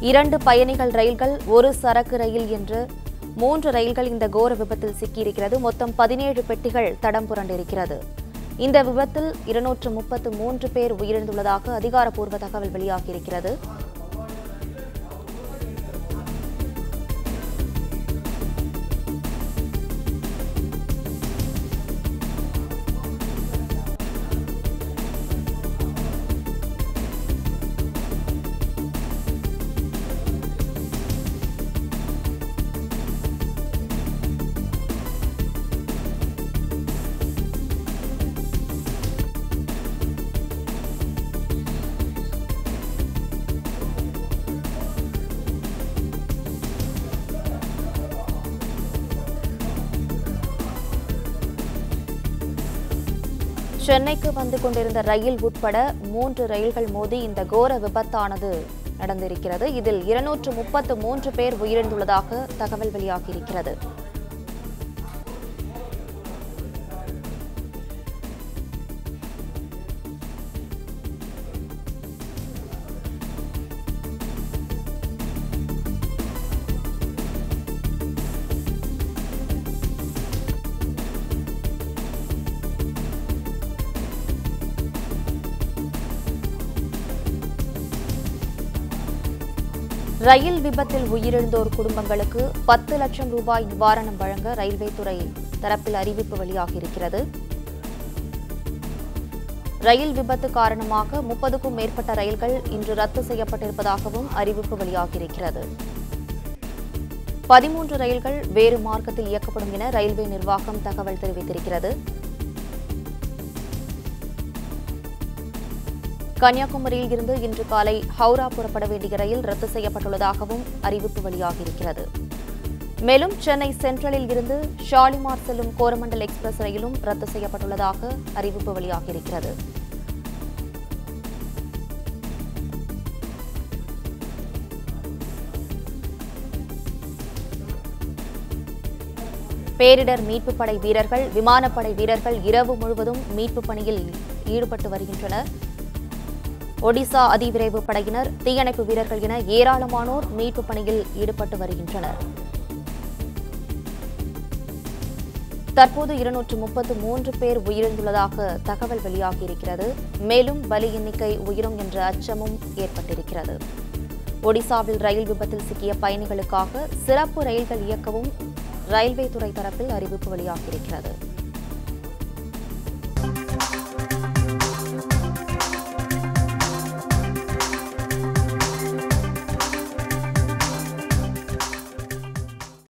இரண்டு பயணிகள் ரயில்கள் ஒரு சரக்கு ரயில் என்று மூன்று ரயில்கள் இந்த கோர விபத்தில் சிக்கியிருக்கிறது மொத்தம் பதினேழு பெட்டிகள் தடம் புரண்டிருக்கிறது இந்த விபத்தில் இருநூற்று முப்பத்து மூன்று பேர் உயிரிழந்துள்ளதாக அதிகாரப்பூர்வ தகவல் வெளியாகியிருக்கிறது சென்னைக்கு வந்து கொண்டிருந்த ரயில் உட்பட மூன்று ரயில்கள் மோதி இந்த கோர விபத்தானது நடந்திருக்கிறது இதில் இருநூற்று முப்பத்து மூன்று பேர் உயிரிழந்துள்ளதாக தகவல் வெளியாகியிருக்கிறது ரயில் விபத்தில் உயிரிழந்தோர் குடும்பங்களுக்கு பத்து லட்சம் ரூபாய் நிவாரணம் வழங்க ரயில்வே துறை தரப்பில் அறிவிப்பு வெளியாகியிருக்கிறது ரயில் விபத்து காரணமாக முப்பதுக்கும் மேற்பட்ட ரயில்கள் இன்று ரத்து செய்யப்பட்டிருப்பதாகவும் அறிவிப்பு வெளியாகியிருக்கிறது பதிமூன்று ரயில்கள் வேறு மார்க்கத்தில் இயக்கப்படும் என ரயில்வே நிர்வாகம் தகவல் தெரிவித்திருக்கிறது கன்னியாகுமரியில் இருந்து இன்று காலை ஹவுரா புறப்பட வேண்டிய ரயில் ரத்து செய்யப்பட்டுள்ளதாகவும் அறிவிப்பு வெளியாகியிருக்கிறது மேலும் சென்னை சென்ட்ரலில் இருந்து ஷாலிமார் செல்லும் கோரமண்டல் எக்ஸ்பிரஸ் ரயிலும் ரத்து செய்யப்பட்டுள்ளதாக அறிவிப்பு வெளியாகியிருக்கிறது பேரிடர் மீட்புப் படை வீரர்கள் விமானப்படை வீரர்கள் இரவு முழுவதும் மீட்புப் பணியில் ஈடுபட்டு வருகின்றனர் ஒடிசா அதிவிரைவு படையினர் தீயணைப்பு வீரர்கள் என ஏராளமானோர் மீட்புப் பணியில் ஈடுபட்டு வருகின்றனர் தற்போது இருநூற்று முப்பத்து மூன்று பேர் உயிரிழந்துள்ளதாக தகவல் வெளியாகியிருக்கிறது மேலும் பலி எண்ணிக்கை உயிரும் என்ற அச்சமும் ஏற்பட்டிருக்கிறது ஒடிசாவில் ரயில் விபத்தில் சிக்கிய பயணிகளுக்காக சிறப்பு ரயில்கள் இயக்கவும் ரயில்வே துறை தரப்பில் அறிவிப்பு வெளியாகியிருக்கிறது